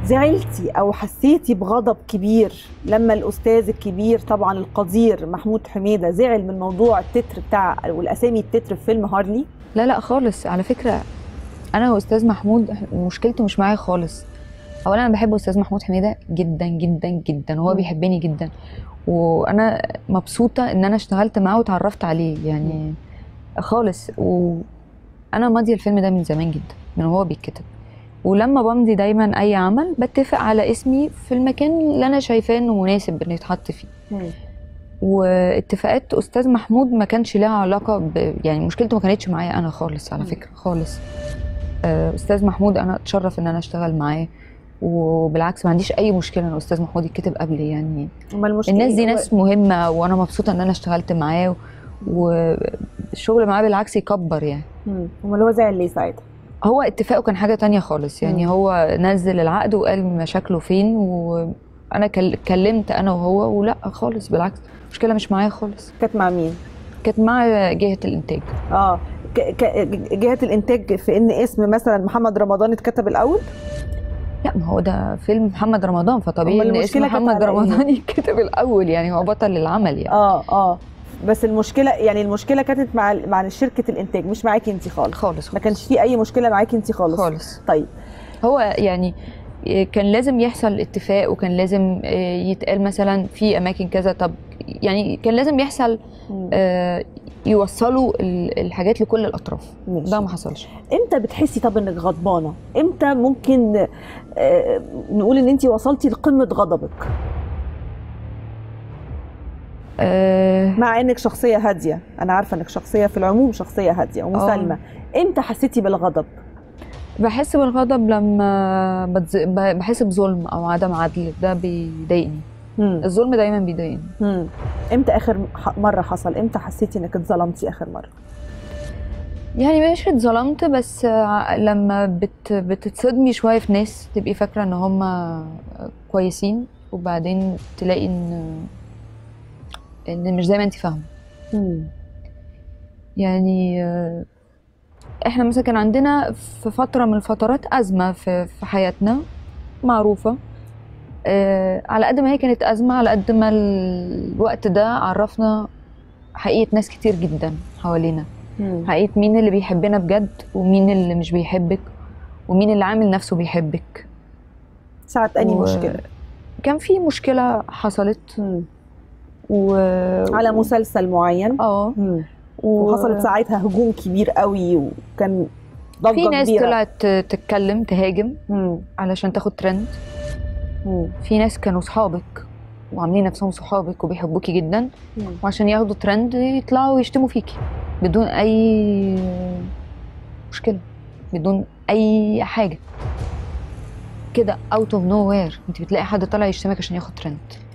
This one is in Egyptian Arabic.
زعلتي او حسيتي بغضب كبير لما الاستاذ الكبير طبعا القدير محمود حميده زعل من موضوع التتر بتاع والاسامي التتر في فيلم هارلي لا لا خالص على فكره انا واستاذ محمود إح- مشكلته مش معايا خالص اولا انا بحب استاذ محمود حميده جدا جدا جدا وهو مم. بيحبني جدا وانا مبسوطه ان انا اشتغلت معاه واتعرفت عليه يعني خالص وانا ماضيه الفيلم ده من زمان جدا من هو بيتكتب ولما بمضي دايما اي عمل بتفق على اسمي في المكان اللي انا شايفاه انه مناسب انه يتحط فيه واتفاقات استاذ محمود ما كانش لها علاقه ب... يعني مشكلته ما كانتش معايا انا خالص على مم. فكره خالص آه، استاذ محمود انا اتشرف ان انا اشتغل معاه وبالعكس ما عنديش اي مشكله ان استاذ محمود يتكتب قبلي يعني امال المشكله الناس دي إيه؟ ناس مهمه وانا مبسوطه ان انا اشتغلت معاه والشغل معاه بالعكس يكبر يعني مم. امال هو زعل ليه ساعتها هو اتفاقه كان حاجه تانية خالص يعني مم. هو نزل العقد وقال مشاكله فين وانا كل- كلمت انا وهو ولا خالص بالعكس المشكله مش معايا خالص كانت مع مين كانت مع جهه الانتاج اه ك... ك... جهه الانتاج في ان اسم مثلا محمد رمضان اتكتب الاول لا ما هو ده فيلم محمد رمضان فطبيعي أمال ان اسم المشكلة كانت محمد على إيه؟ رمضان يتكتب الاول يعني هو بطل العمل يعني اه اه بس المشكله يعني المشكله كانت مع مع شركه الانتاج مش معاكي انت خالص خالص ما كانش في اي مشكله معاكي انت خالص خالص طيب هو يعني كان لازم يحصل اتفاق وكان لازم يتقال مثلا في اماكن كذا طب يعني كان لازم يحصل مم. آه، يوصلوا ال- الحاجات لكل الاطراف ماشي. ده ما حصلش امتى بتحسي طب انك غضبانه امتى ممكن آه نقول ان انت وصلتي لقمه غضبك آه، مع انك شخصيه هاديه انا عارفه انك شخصيه في العموم شخصيه هاديه ومسالمه امتى حسيتي بالغضب بحس بالغضب لما بتز... ب- بحس بظلم او عدم عدل ده بيضايقني مم. الظلم دايما بيضايقني مم. امتى اخر ح- مره حصل امتى حسيتي انك اتظلمتي اخر مره يعني مش اتظلمت بس ع- لما بت... بتتصدمي شويه في ناس تبقي فاكره ان هم كويسين وبعدين تلاقي ان ان مش زي ما انت فاهمه مم. يعني آه، احنا مثلا كان عندنا في فتره من الفترات ازمه في في حياتنا معروفه آه، على قد ما هي كانت ازمه على قد ما الوقت ده عرفنا حقيقه ناس كتير جدا حوالينا مم. حقيقه مين اللي بيحبنا بجد ومين اللي مش بيحبك ومين اللي عامل نفسه بيحبك ساعة اني و- مشكله كان في مشكله حصلت مم. و على مسلسل معين اه مم. و- وحصلت ساعتها هجوم كبير قوي وكان ضجه في ناس كبيره طلعت تتكلم تهاجم مم. علشان تاخد ترند مم. في ناس كانوا صحابك وعاملين نفسهم صحابك وبيحبوكي جدا مم. وعشان ياخدوا ترند يطلعوا يشتموا فيكي بدون اي مشكله بدون اي حاجه كده اوت اوف نو وير انت بتلاقي حد طالع يشتمك عشان ياخد ترند